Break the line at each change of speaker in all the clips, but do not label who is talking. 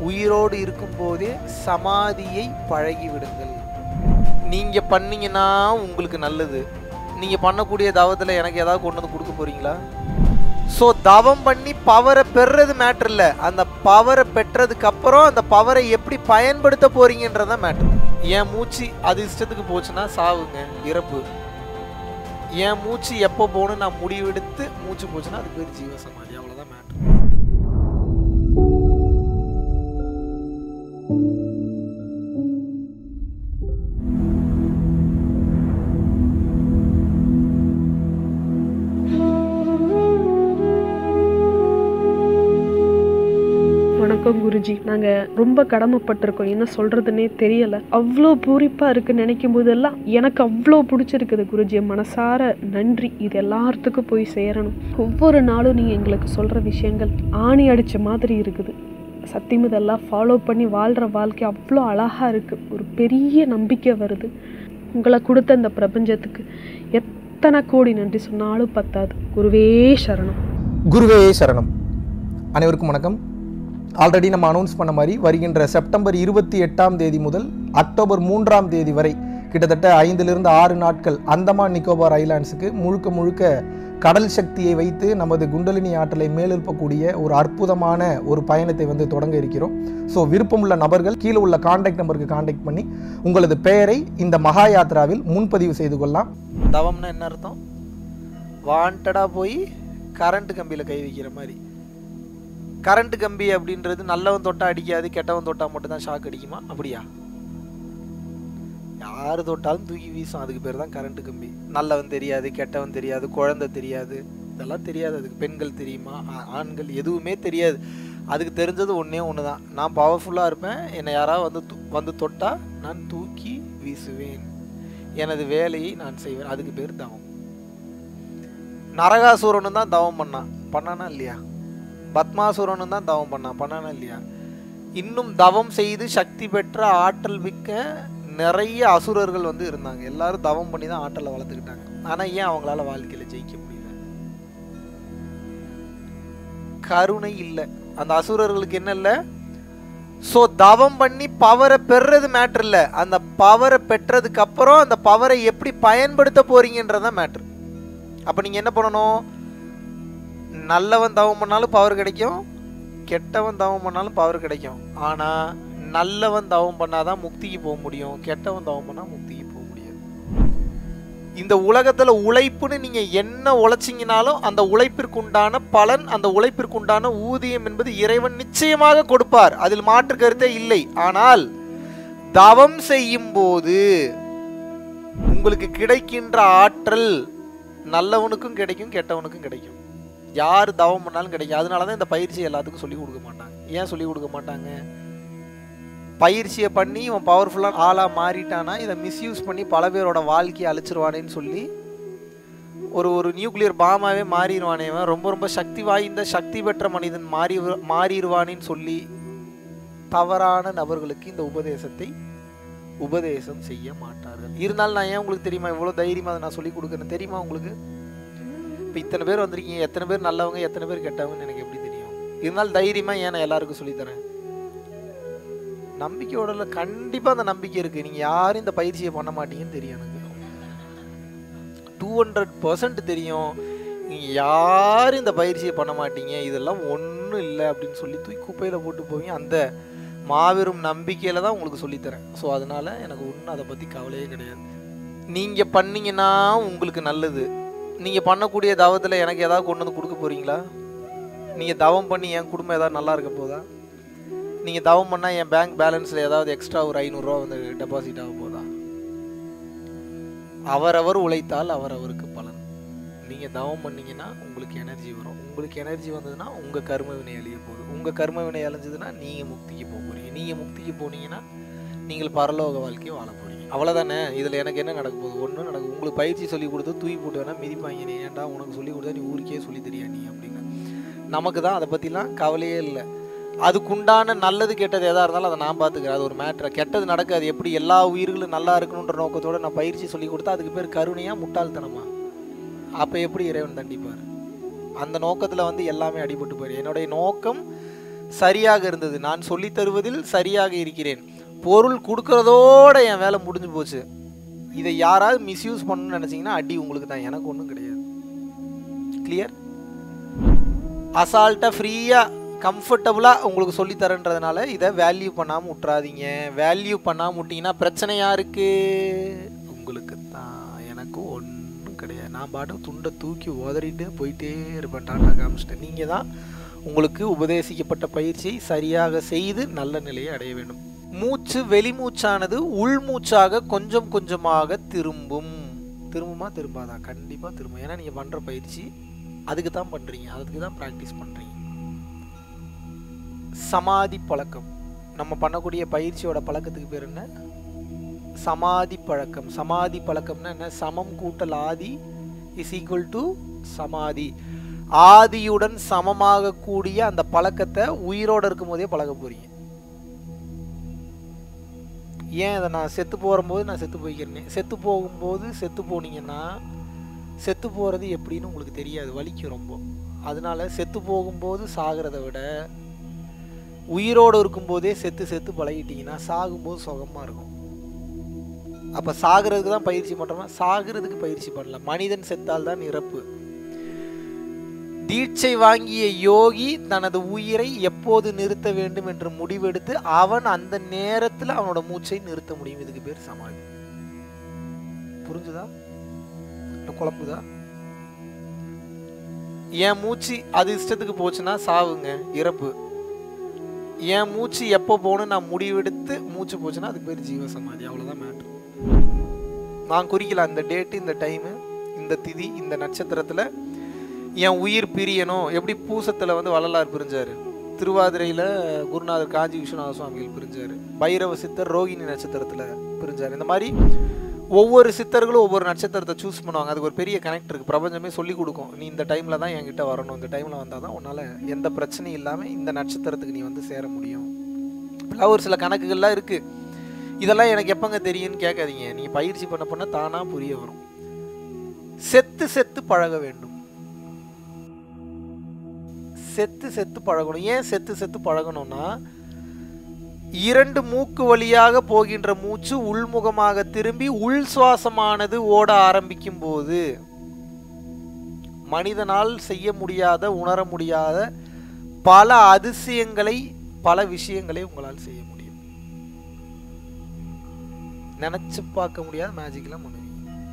உயிரோடு இருக்கும்போதே சமாதியை பழகிவிடுங்கள் நீங்க பண்ணீங்கன்னா உங்களுக்கு நல்லது நீங்க பண்ணக்கூடிய தவத்துல எனக்கு ஏதாவது கொண்டு வந்து கொடுக்க போறீங்களா ஸோ தவம் பண்ணி பவரை பெறுறது மேட்ரு இல்லை அந்த பவரை பெற்றதுக்கு அப்புறம் அந்த பவரை எப்படி பயன்படுத்த போறீங்கன்றதான் மேட்ரு என் மூச்சு அது இஷ்டத்துக்கு போச்சுன்னா சாவுங்க இறப்பு என் மூச்சு எப்போ போகணும் நான் முடிவெடுத்து மூச்சு போச்சுன்னா அது பேர் ஜீவசமாதி அவ்வளோதான் மேட்ரு
வணக்கம் குருஜி நாங்க ரொம்ப கடமைப்பட்டிருக்கோம் என்ன சொல்றதுன்னே தெரியல அவ்வளோ பூரிப்பா இருக்கு நினைக்கும் போதெல்லாம் எனக்கு அவ்வளோ பிடிச்சிருக்குது குருஜி மனசார நன்றி இது எல்லாத்துக்கும் போய் சேரணும் ஒவ்வொரு நாளும் நீங்க எங்களுக்கு சொல்ற விஷயங்கள் ஆணி அடிச்ச மாதிரி இருக்குது சத்தியம் இதெல்லாம் ஃபாலோ பண்ணி வாழ்ற வாழ்க்கை அவ்வளோ அழகா இருக்கு ஒரு பெரிய நம்பிக்கை வருது உங்களை கொடுத்த இந்த பிரபஞ்சத்துக்கு எத்தனை கோடி நன்றி சொன்னாலும் பத்தாது குருவே சரணம்
குருவே சரணம் அனைவருக்கும் வணக்கம் ஆல்ரெடி நம்ம அனௌன்ஸ் பண்ண மாதிரி வருகின்ற செப்டம்பர் இருபத்தி எட்டாம் தேதி முதல் அக்டோபர் மூன்றாம் தேதி வரை கிட்டத்தட்ட ஐந்திலிருந்து ஆறு நாட்கள் அந்தமான் நிக்கோபார் ஐலாண்ட்ஸுக்கு முழுக்க முழுக்க கடல் சக்தியை வைத்து நமது குண்டலினி ஆற்றலை மேலெழுப்பக்கூடிய ஒரு அற்புதமான ஒரு பயணத்தை வந்து தொடங்க இருக்கிறோம் ஸோ விருப்பமுள்ள நபர்கள் கீழே உள்ள காண்டாக்ட் நம்பருக்கு காண்டாக்ட் பண்ணி உங்களது பெயரை இந்த மகா யாத்ராவில் முன்பதிவு செய்து கொள்ளலாம்
தவம்னா என்ன அர்த்தம் வாண்டடாக போய் கரண்ட் கம்பியில் கை வைக்கிற மாதிரி கரண்ட் கம்பி அப்படின்றது நல்லவன் தொட்டா அடிக்காது கெட்டவன் தொட்டா மட்டும்தான் ஷாக் அடிக்குமா அப்படியா யார் தொட்டாலும் தூக்கி வீசும் அதுக்கு பேர் தான் கரண்ட் கம்பி நல்லவன் தெரியாது கெட்டவன் தெரியாது குழந்தை தெரியாது இதெல்லாம் தெரியாது அதுக்கு பெண்கள் தெரியுமா ஆ- ஆண்கள் எதுவுமே தெரியாது அதுக்கு தெரிஞ்சது ஒன்றே ஒன்று தான் நான் பவர்ஃபுல்லாக இருப்பேன் என்னை யாராவது வந்து து- வந்து தொட்டா நான் தூக்கி வீசுவேன் எனது வேலையை நான் செய்வேன் அதுக்கு பேர் தவம் நரகாசுரனும் தான் தவம் பண்ணான் பண்ணானா இல்லையா பத்மாசுரனும் தான் தவம் பண்ணான் பண்ணானா இல்லையா இன்னும் தவம் செய்து சக்தி பெற்ற ஆற்றல் மிக்க நிறைய அசுரர்கள் வந்து இருந்தாங்க எல்லாரும் தவம் பண்ணி தான் ஆற்றலை வளர்த்துக்கிட்டாங்க ஆனா ஏன் அவங்களால வாழ்க்கையில ஜெயிக்க முடியல கருணை இல்லை அந்த அசுரர்களுக்கு என்ன இல்லை ஸோ தவம் பண்ணி பவரை பெறுறது மேட்ரு இல்லை அந்த பவரை பெற்றதுக்கு அப்புறம் அந்த பவரை எப்படி பயன்படுத்த போறீங்கன்றதான் மேட்ரு அப்போ நீங்கள் என்ன பண்ணணும் நல்லவன் தவம் பண்ணாலும் பவர் கிடைக்கும் கெட்டவன் தவம் பண்ணாலும் பவர் கிடைக்கும் ஆனால் நல்லவன் தவம் பண்ணாதான் முக்திக்கு போக முடியும் கெட்டவன் தவம் பண்ணால் முக்திக்கு போக முடியாது இந்த உலகத்தில் உழைப்புன்னு நீங்கள் என்ன உழைச்சிங்கனாலும் அந்த உழைப்பிற்குண்டான பலன் அந்த உழைப்பிற்குண்டான ஊதியம் என்பது இறைவன் நிச்சயமாக கொடுப்பார் அதில் மாற்று கருத்தே இல்லை ஆனால் தவம் செய்யும் போது உங்களுக்கு கிடைக்கின்ற ஆற்றல் நல்லவனுக்கும் கிடைக்கும் கெட்டவனுக்கும் கிடைக்கும் யார் தவம் பண்ணாலும் கிடைக்கும் அதனால தான் இந்த பயிற்சி எல்லாத்துக்கும் சொல்லி கொடுக்க மாட்டாங்க ஏன் சொல்லி கொடுக்க மாட்டாங்க பயிற்சியை பண்ணி இவன் பவர்ஃபுல்லான ஆளாக மாறிட்டானா இதை மிஸ்யூஸ் பண்ணி பல பேரோட வாழ்க்கையை அழிச்சிருவானேன்னு சொல்லி ஒரு ஒரு நியூக்ளியர் பாமாவே மாறிடுவானே இவன் ரொம்ப ரொம்ப சக்தி வாய்ந்த சக்தி பெற்ற மனிதன் மாறி மாறிடுவானேன்னு சொல்லி தவறான நபர்களுக்கு இந்த உபதேசத்தை உபதேசம் செய்ய மாட்டார்கள் இருந்தாலும் நான் ஏன் உங்களுக்கு தெரியுமா இவ்வளோ தைரியமாக அதை நான் சொல்லி கொடுக்குறேன் தெரியுமா உங்களுக்கு இப்போ இத்தனை பேர் வந்திருக்கீங்க எத்தனை பேர் நல்லவங்க எத்தனை பேர் கெட்டவங்கன்னு எனக்கு எப்படி தெரியும் இருந்தாலும் தைரியமாக ஏன் நான் எல்லாருக்கும் சொல்லித்தரேன் நம்பிக்கையோட இல்லை கண்டிப்பாக அந்த நம்பிக்கை இருக்குது நீங்கள் யாரும் இந்த பயிற்சியை பண்ண மாட்டீங்கன்னு தெரியும் எனக்கு டூ ஹண்ட்ரட் பர்சன்ட் தெரியும் நீங்கள் யாரும் இந்த பயிற்சியை பண்ண மாட்டீங்க இதெல்லாம் ஒன்றும் இல்லை அப்படின்னு சொல்லி தூக்கி குப்பையில் போட்டு போவீங்க அந்த மாபெரும் நம்பிக்கையில் தான் உங்களுக்கு சொல்லித்தரேன் ஸோ அதனால் எனக்கு ஒன்றும் அதை பற்றி கவலையே கிடையாது நீங்கள் பண்ணீங்கன்னா உங்களுக்கு நல்லது நீங்கள் பண்ணக்கூடிய தவத்தில் எனக்கு ஏதாவது கொண்டு வந்து கொடுக்க போகிறீங்களா நீங்கள் தவம் பண்ணி என் குடும்பம் ஏதாவது நல்லா இருக்க போதா நீங்கள் தவம் பண்ணால் என் பேங்க் பேலன்ஸில் ஏதாவது எக்ஸ்ட்ரா ஒரு ஐநூறுரூவா வந்து டெபாசிட் ஆக போதா அவரவர் உழைத்தால் அவரவருக்கு பலன் நீங்கள் தவம் பண்ணீங்கன்னா உங்களுக்கு எனர்ஜி வரும் உங்களுக்கு எனர்ஜி வந்ததுன்னா உங்கள் கர்ம வினை அழிய போகுது உங்கள் கர்ம வினை அழிஞ்சதுன்னா நீங்கள் முக்திக்கு போக போகிறீங்க நீங்கள் முக்திக்கு போனீங்கன்னா நீங்கள் பரலோக வாழ்க்கையை வாழ போகிறீங்க அவ்வளோதானே இதில் எனக்கு என்ன நடக்க போகுது ஒன்றும் நடக்கும் உங்களுக்கு பயிற்சி சொல்லி கொடுத்து தூக்கி போட்டு வேணா மிதிப்பாங்க நீ ஏன்டா உனக்கு சொல்லி கொடுத்தா நீ ஊருக்கே சொல்லி தெரியா நீ அப்படின்னு நமக்கு தான் அதை பற்றிலாம் கவலையே இல்லை அதுக்குண்டான நல்லது கெட்டது எதாக இருந்தாலும் அதை நான் பார்த்துக்கிறேன் அது ஒரு மேட்ரு கெட்டது நடக்காது எப்படி எல்லா உயிர்களும் நல்லா இருக்கணுன்ற நோக்கத்தோட நான் பயிற்சி சொல்லி கொடுத்தா அதுக்கு பேர் கருணையா முட்டாள்தனமா அப்போ எப்படி இறைவன் தண்டிப்பார் அந்த நோக்கத்தில் வந்து எல்லாமே அடிபட்டு போயிடும் என்னுடைய நோக்கம் சரியாக இருந்தது நான் சொல்லித் தருவதில் சரியாக இருக்கிறேன் பொருள் கொடுக்கறதோட என் வேலை முடிஞ்சு போச்சு இதை யாராவது மிஸ்யூஸ் பண்ணணும்னு நினச்சிங்கன்னா அடி உங்களுக்கு தான் எனக்கு ஒன்றும் கிடையாது கிளியர் அசால்ட்டாக ஃப்ரீயாக கம்ஃபர்டபுளாக உங்களுக்கு சொல்லித்தரேன்றதுனால இதை வேல்யூ பண்ணாமல் விட்றாதீங்க வேல்யூ பண்ணாமல் விட்டிங்கன்னா பிரச்சனை யாருக்கு உங்களுக்கு தான் எனக்கு ஒன்றும் கிடையாது நான் பாட்டு துண்டை தூக்கி உதறிட்டு போயிட்டே இருப்பேன் டாட்டா காமிச்சிட்டு நீங்கள் தான் உங்களுக்கு உபதேசிக்கப்பட்ட பயிற்சியை சரியாக செய்து நல்ல நிலையை அடைய வேண்டும் மூச்சு வெளிமூச்சானது உள்மூச்சாக கொஞ்சம் கொஞ்சமாக திரும்பும் திரும்புமா திரும்பாதா கண்டிப்பாக திரும்பும் ஏன்னா நீங்கள் பண்ணுற பயிற்சி அதுக்கு தான் பண்ணுறீங்க அதுக்கு தான் ப்ராக்டிஸ் பண்ணுறீங்க சமாதி பழக்கம் நம்ம பண்ணக்கூடிய பயிற்சியோட பழக்கத்துக்கு பேர் என்ன சமாதி பழக்கம் சமாதி பழக்கம்னா என்ன சமம் கூட்டல் ஆதி இஸ் ஈக்குவல் டு சமாதி ஆதியுடன் சமமாக கூடிய அந்த பழக்கத்தை உயிரோட இருக்கும் போதே பழக போறீங்க ஏன் அதை நான் செத்து போகும்போது நான் செத்து போய்க்கிறேனே செத்து போகும்போது செத்து போனீங்கன்னா செத்து போகிறது எப்படின்னு உங்களுக்கு தெரியாது வலிக்கும் ரொம்ப அதனால செத்து போகும்போது சாகிறத விட உயிரோடு இருக்கும்போதே செத்து செத்து பழகிட்டீங்கன்னா சாகும்போது சுகமாக இருக்கும் அப்போ சாகிறதுக்கு தான் பயிற்சி பண்ணுறோமா சாகிறதுக்கு பயிற்சி பண்ணல மனிதன் செத்தால் தான் இறப்பு தீட்சை வாங்கிய யோகி தனது உயிரை எப்போது நிறுத்த வேண்டும் என்று முடிவெடுத்து அவன் அந்த நேரத்தில் அவனோட மூச்சை நிறுத்த முடியும் இதுக்கு பேர் சமாதி புரிஞ்சுதா இல்ல குழப்புதா என் மூச்சு அது இஷ்டத்துக்கு போச்சுன்னா சாவுங்க இறப்பு என் மூச்சு எப்போ போகணும் நான் முடிவெடுத்து மூச்சு போச்சுன்னா அதுக்கு பேர் ஜீவ சமாதி அவ்வளோதான் மேட்ரு நான் குறிக்கல அந்த டேட்டு இந்த டைமு இந்த திதி இந்த நட்சத்திரத்தில் என் உயிர் பிரியணும் எப்படி பூசத்தில் வந்து வள்ளலார் பிரிஞ்சார் திருவாதிரையில் குருநாதர் காஞ்சி விஸ்வநாத சுவாமிகள் பிரிஞ்சார் பைரவ சித்தர் ரோகிணி நட்சத்திரத்தில் பிரிஞ்சார் இந்த மாதிரி ஒவ்வொரு சித்தர்களும் ஒவ்வொரு நட்சத்திரத்தை சூஸ் பண்ணுவாங்க அதுக்கு ஒரு பெரிய கனெக்ட் இருக்குது பிரபஞ்சமே சொல்லி கொடுக்கும் நீ இந்த டைமில் தான் என்கிட்ட வரணும் இந்த டைமில் வந்தால் தான் உன்னால் எந்த பிரச்சனையும் இல்லாமல் இந்த நட்சத்திரத்துக்கு நீ வந்து சேர முடியும் இப்படிலாம் ஒரு சில கணக்குகள்லாம் இருக்குது இதெல்லாம் எனக்கு எப்பங்க தெரியும்னு கேட்காதீங்க நீங்கள் பயிற்சி பண்ண பண்ண தானாக புரிய வரும் செத்து செத்து பழக வேண்டும் செத்து செத்து பழகணும் ஏன் செத்து செத்து பழகணும்னா இரண்டு மூக்கு வழியாக போகின்ற மூச்சு உள்முகமாக திரும்பி உள் சுவாசமானது ஓட ஆரம்பிக்கும் போது மனிதனால் செய்ய முடியாத உணர முடியாத பல அதிசயங்களை பல விஷயங்களை உங்களால் செய்ய முடியும் நினைச்சு பார்க்க முடியாத மேஜிக்லாம் பண்ணுவீங்க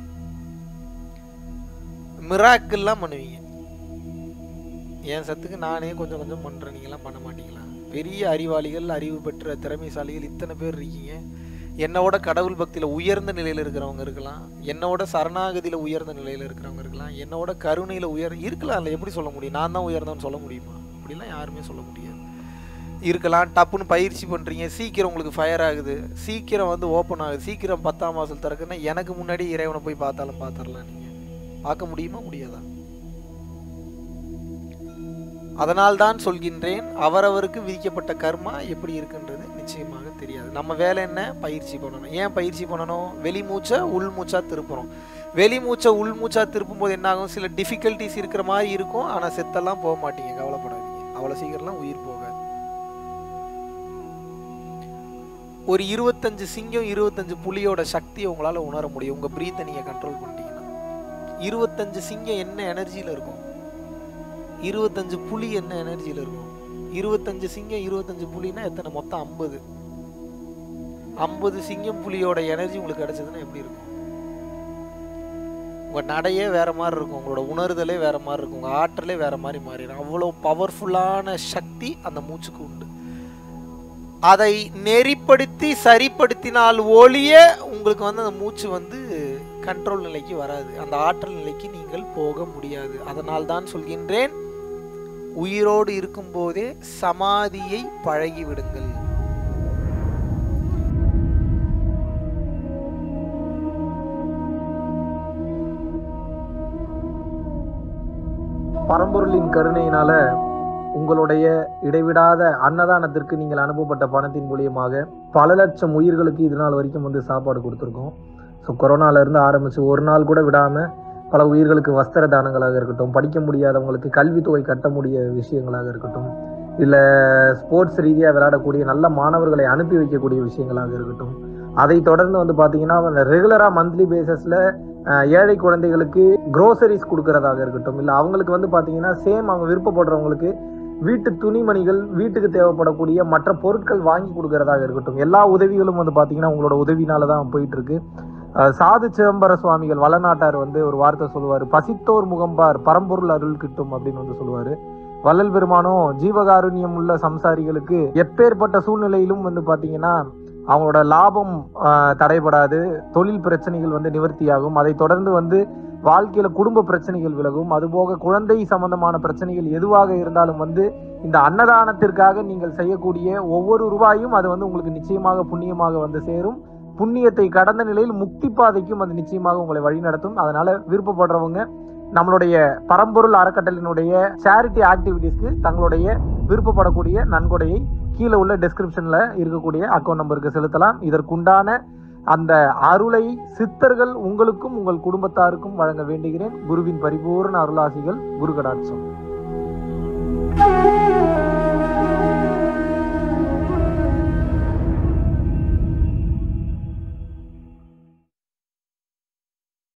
மிராக்கிள்லாம் பண்ணுவீங்க என் சத்துக்கு நானே கொஞ்சம் கொஞ்சம் பண்ணுறேன் நீங்களாம் பண்ண மாட்டீங்களா பெரிய அறிவாளிகள் அறிவு பெற்ற திறமைசாலிகள் இத்தனை பேர் இருக்கீங்க என்னோட கடவுள் பக்தியில் உயர்ந்த நிலையில் இருக்கிறவங்க இருக்கலாம் என்னோட சரணாகதியில் உயர்ந்த நிலையில் இருக்கிறவங்க இருக்கலாம் என்னோட கருணையில் உயர் இருக்கலாம் இல்லை எப்படி சொல்ல முடியும் நான் தான் உயர்ந்தவன்னு சொல்ல முடியுமா அப்படிலாம் யாருமே சொல்ல முடியாது இருக்கலாம் டப்புன்னு பயிற்சி பண்ணுறீங்க சீக்கிரம் உங்களுக்கு ஃபயர் ஆகுது சீக்கிரம் வந்து ஓப்பன் ஆகுது சீக்கிரம் பத்தாம் மாதம் திறக்குன்னா எனக்கு முன்னாடி இறைவனை போய் பார்த்தாலும் பார்த்துடலாம் நீங்கள் பார்க்க முடியுமா முடியாதா அதனால்தான் சொல்கின்றேன் அவரவருக்கு விதிக்கப்பட்ட கர்மா எப்படி இருக்குன்றது நிச்சயமாக தெரியாது நம்ம வேலை என்ன பயிற்சி பண்ணணும் ஏன் பயிற்சி பண்ணணும் வெளி மூச்சை உள் மூச்சா திருப்புறோம் வெளி மூச்சை உள் மூச்சா திருப்பும் போது என்ன ஆகும் சில டிஃபிகல்ட்டிஸ் இருக்கிற மாதிரி இருக்கும் ஆனால் செத்தெல்லாம் போக மாட்டீங்க கவலைப்படாதீங்க அவ்வளோ சீக்கிரம்லாம் உயிர் போகாது ஒரு இருபத்தஞ்சு சிங்கம் இருபத்தஞ்சு புலியோட சக்தியை உங்களால் உணர முடியும் உங்கள் ப்ரீத்தை நீங்கள் கண்ட்ரோல் பண்ணிட்டீங்கன்னா இருபத்தஞ்சு சிங்கம் என்ன எனர்ஜியில் இருக்கும் இருபத்தஞ்சு புலி என்ன எனர்ஜியில் இருக்கும் இருபத்தஞ்சு சிங்கம் இருபத்தஞ்சு புலினா எத்தனை மொத்தம் ஐம்பது ஐம்பது சிங்கம் புலியோட எனர்ஜி உங்களுக்கு கிடைச்சதுன்னா எப்படி இருக்கும் உங்கள் நடையே வேற மாதிரி இருக்கும் உங்களோட உணர்தலே வேற மாதிரி இருக்கும் உங்கள் ஆற்றலே வேற மாதிரி மாறிடும் அவ்வளோ பவர்ஃபுல்லான சக்தி அந்த மூச்சுக்கு உண்டு அதை நெறிப்படுத்தி சரிப்படுத்தினால் ஒழிய உங்களுக்கு வந்து அந்த மூச்சு வந்து கண்ட்ரோல் நிலைக்கு வராது அந்த ஆற்றல் நிலைக்கு நீங்கள் போக முடியாது அதனால் தான் சொல்கின்றேன் உயிரோடு இருக்கும்போதே சமாதியை பழகிவிடுங்கள்
பரம்பொருளின் கருணையினால உங்களுடைய இடைவிடாத அன்னதானத்திற்கு நீங்கள் அனுப்பப்பட்ட பணத்தின் மூலியமாக பல லட்சம் உயிர்களுக்கு இது நாள் வரைக்கும் வந்து சாப்பாடு கொடுத்துருக்கோம் ஸோ கொரோனாலேருந்து ஆரம்பித்து ஒரு நாள் கூட விடாமல் பல உயிர்களுக்கு வஸ்திர தானங்களாக இருக்கட்டும் படிக்க முடியாதவங்களுக்கு கல்வித்தொகை கட்ட முடிய விஷயங்களாக இருக்கட்டும் இல்லை ஸ்போர்ட்ஸ் ரீதியாக விளையாடக்கூடிய நல்ல மாணவர்களை அனுப்பி வைக்கக்கூடிய விஷயங்களாக இருக்கட்டும் அதை தொடர்ந்து வந்து பார்த்தீங்கன்னா ரெகுலராக மந்த்லி பேசிஸில் ஏழை குழந்தைகளுக்கு க்ரோசரிஸ் கொடுக்கறதாக இருக்கட்டும் இல்லை அவங்களுக்கு வந்து பார்த்தீங்கன்னா சேம் அவங்க விருப்பப்படுறவங்களுக்கு வீட்டு துணிமணிகள் வீட்டுக்கு தேவைப்படக்கூடிய மற்ற பொருட்கள் வாங்கி கொடுக்கறதாக இருக்கட்டும் எல்லா உதவிகளும் வந்து பார்த்தீங்கன்னா உங்களோட உதவினால தான் போயிட்டு இருக்கு அஹ் சாது சிதம்பர சுவாமிகள் வளநாட்டார் வந்து ஒரு வார்த்தை சொல்லுவார் பசித்தோர் முகம்பார் பரம்பொருள் அருள் கிட்டும் அப்படின்னு வந்து சொல்லுவார் வள்ளல் பெருமானும் ஜீவகாருண்யம் உள்ள சம்சாரிகளுக்கு எப்பேற்பட்ட சூழ்நிலையிலும் வந்து பார்த்தீங்கன்னா அவங்களோட லாபம் ஆஹ், தடைபடாது தொழில் பிரச்சனைகள் வந்து நிவர்த்தியாகும் அதை தொடர்ந்து வந்து வாழ்க்கையில குடும்ப பிரச்சனைகள் விலகும் அதுபோக குழந்தை சம்பந்தமான பிரச்சனைகள் எதுவாக இருந்தாலும் வந்து இந்த அன்னதானத்திற்காக நீங்கள் செய்யக்கூடிய ஒவ்வொரு ரூபாயும் அது வந்து உங்களுக்கு நிச்சயமாக புண்ணியமாக வந்து சேரும் புண்ணியத்தை கடந்த நிலையில் முக்தி பாதைக்கும் அது நிச்சயமாக உங்களை வழிநடத்தும் அதனால விருப்பப்படுறவங்க நம்மளுடைய பரம்பொருள் அறக்கட்டளினுடைய சேரிட்டி ஆக்டிவிட்டீஸ்க்கு தங்களுடைய விருப்பப்படக்கூடிய நன்கொடையை கீழே உள்ள டெஸ்கிரிப்ஷன்ல இருக்கக்கூடிய அக்கௌண்ட் நம்பருக்கு செலுத்தலாம் இதற்குண்டான அந்த அருளை சித்தர்கள் உங்களுக்கும் உங்கள் குடும்பத்தாருக்கும் வழங்க வேண்டுகிறேன் குருவின் பரிபூர்ண அருளாசிகள் குரு கடாட்சம்